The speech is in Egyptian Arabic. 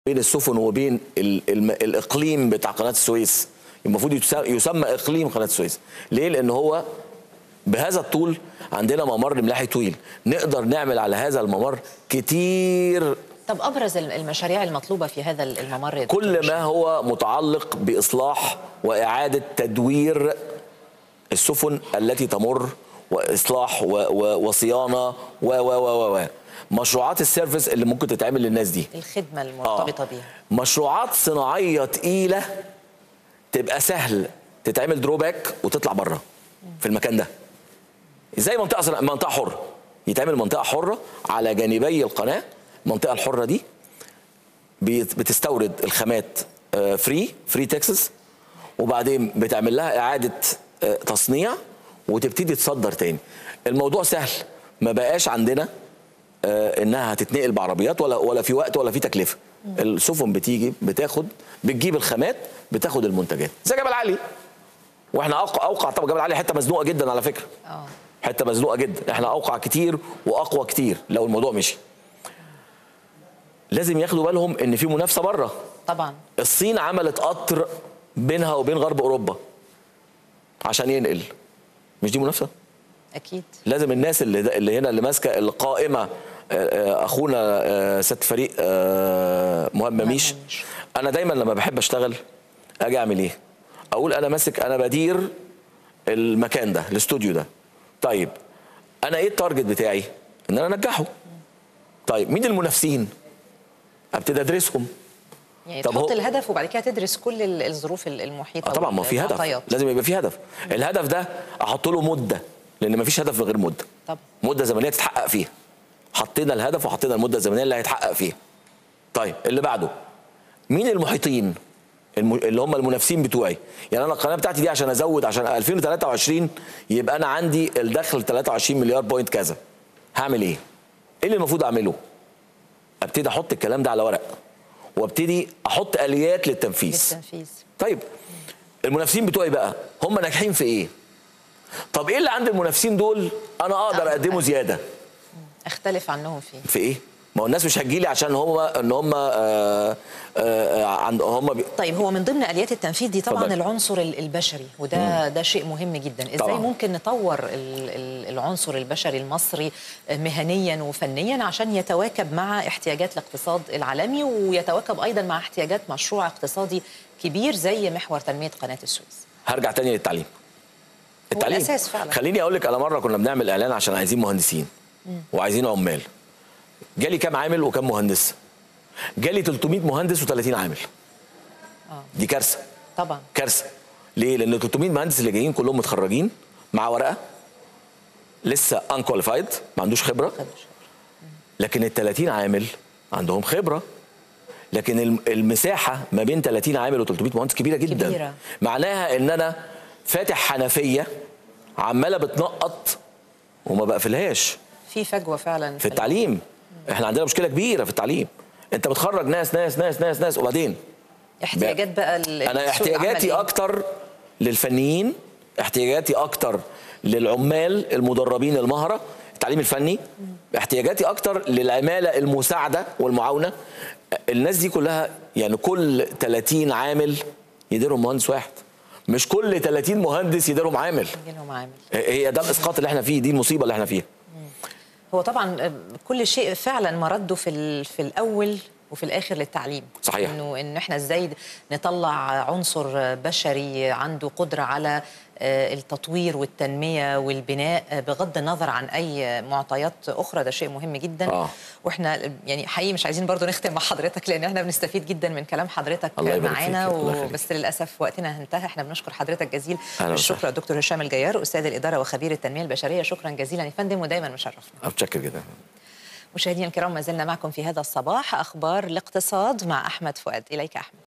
بين السفن وبين ال ال الاقليم بتاع قناه السويس المفروض يتس- يسمى اقليم قناه السويس ليه لان هو بهذا الطول عندنا ممر ملاحي طويل نقدر نعمل على هذا الممر كتير طب ابرز المشاريع المطلوبه في هذا الممر يا دكتور كل هشام؟ ما هو متعلق باصلاح واعاده تدوير السفن التي تمر واصلاح و و وصيانه و و و و و مشروعات السيرفيس اللي ممكن تتعمل للناس دي الخدمه المرتبطه بيها مشروعات صناعيه تقيله تبقى سهل تتعمل دروباك وتطلع بره في المكان ده زي منطقه صنا- منطقه حره يتعمل منطقه حره على جانبي القناه المنطقه الحره دي بيت- بتستورد الخامات فري فري تكساس وبعدين بتعمل لها اعاده آه، تصنيع وتبتدي تصدر تاني الموضوع سهل ما بقاش عندنا آه، انها هتتنقل بعربيات ولا ولا في وقت ولا في تكلفه السفن بتيجي بتاخد بتجيب الخامات بتاخد المنتجات زي جبل علي واحنا اوقع اوقع طبعا جبل علي حته مزنوقه جدا على فكره اه حته مزنوقه جدا احنا اوقع كتير واقوى كتير لو الموضوع مشي لازم ياخدوا بالهم ان في منافسه بره طبعا الصين عملت قطر بينها وبين غرب اوروبا عشان ينقل مش دي منافسه اكيد لازم الناس اللي اللي هنا اللي ماسكه القائمه آه، آه، اخونا آه، سياده الفريق آه، مهاب مميش مميش. انا دايما لما بحب اشتغل اجي اعمل ايه اقول انا ماسك انا بدير المكان ده الاستوديو ده طيب انا ايه التارجت بتاعي ان انا انجحه طيب مين المنافسين ابتدي ادرسهم يعني طب تحط هو- الهدف وبعد كده تدرس كل ال- الظروف ال- المحيطه اه طبعا ما في هدف والمعطيات. لازم يبقى في هدف الهدف ده احط له مده لان ما فيش هدف من غير مده طبعا مده زمنيه تتحقق فيها حطينا الهدف وحطينا المده الزمنيه اللي هيتحقق فيها طيب اللي بعده مين المحيطين الم... اللي هم المنافسين بتوعي يعني انا القناه بتاعتي دي عشان ازود عشان 2023 يبقى انا عندي الدخل 23 مليار بوينت كذا هعمل ايه ايه اللي المفروض اعمله ابتدي احط الكلام ده على ورق وابتدي احط اليات للتنفيذ للتنفيذ طيب المنافسين بتوعي بقى هم ناجحين في ايه طب ايه اللي عند المنافسين دول انا اقدر أقدر اقدمه زياده اختلف عنهم فيه في ايه ما هو الناس مش هتجيلي عشان هم ان هم آه آه عند هم بي... طيب هو من ضمن اليات التنفيذ دي طبعا اتفضل. العنصر ال- البشري وده ده شيء مهم جدا ازاي طبعاً. ممكن نطور ال- ال- العنصر البشري المصري مهنيا وفنيا عشان يتواكب مع احتياجات الاقتصاد العالمي ويتواكب ايضا مع احتياجات مشروع اقتصادي كبير زي محور تنميه قناه السويس هرجع تاني للتعليم التعليم الأساس فعلاً. خليني اقول لك انا مره كنا بنعمل اعلان عشان عايزين مهندسين وعايزين عمال جالي كام عامل وكام مهندس جالي 300 مهندس و30 عامل آه. دي كارثه طبعا كارثه ليه لان 300 مهندس اللي جايين كلهم متخرجين مع ورقه لسه انكواليفايد ما عندوش خبره خدش. لكن ال 30 عامل عندهم خبره لكن الم- المساحه ما بين 30 عامل و300 مهندس كبيره جدا كبيرة. معناها ان انا فاتح حنفيه عماله بتنقط وما بقفلهاش في فجوه فعلا في التعليم احنا عندنا مشكله كبيره في التعليم انت بتخرج ناس ناس ناس ناس ناس وبعدين احتياجات بقى ال- انا سوق احتياجاتي العمل. اكتر للفنيين احتياجاتي اكتر للعمال المدربين المهره التعليم الفني احتياجاتي اكتر للعماله المساعده والمعاونه الناس دي كلها يعني كل 30 عامل يديرهم مهندس واحد مش كل 30 مهندس يديرهم عامل يجي لهم عامل هي ده الاسقاط اللي احنا فيه دي المصيبه اللي احنا فيها هو طبعا كل شيء فعلا مرده في ال- في الاول وفي الاخر للتعليم صحيح. انه ان احنا ازاي نطلع عنصر بشري عنده قدره على آه، التطوير والتنميه والبناء آه، بغض النظر عن اي معطيات اخرى ده شيء مهم جدا آه. واحنا يعني حقيقي مش عايزين برضو نختم مع حضرتك لان احنا بنستفيد جدا من كلام حضرتك الله يبارك معانا فيك، الله يخليك. بس للاسف وقتنا انتهى احنا بنشكر حضرتك جزيل أهلا الشكر وسهلا. الدكتور هشام الجيار استاذ الاداره وخبير التنميه البشريه شكرا جزيلا يا فندم ودايما مشرفنا متشكر جدا مشاهدينا الكرام ما زلنا معكم في هذا الصباح اخبار الاقتصاد مع احمد فؤاد اليك احمد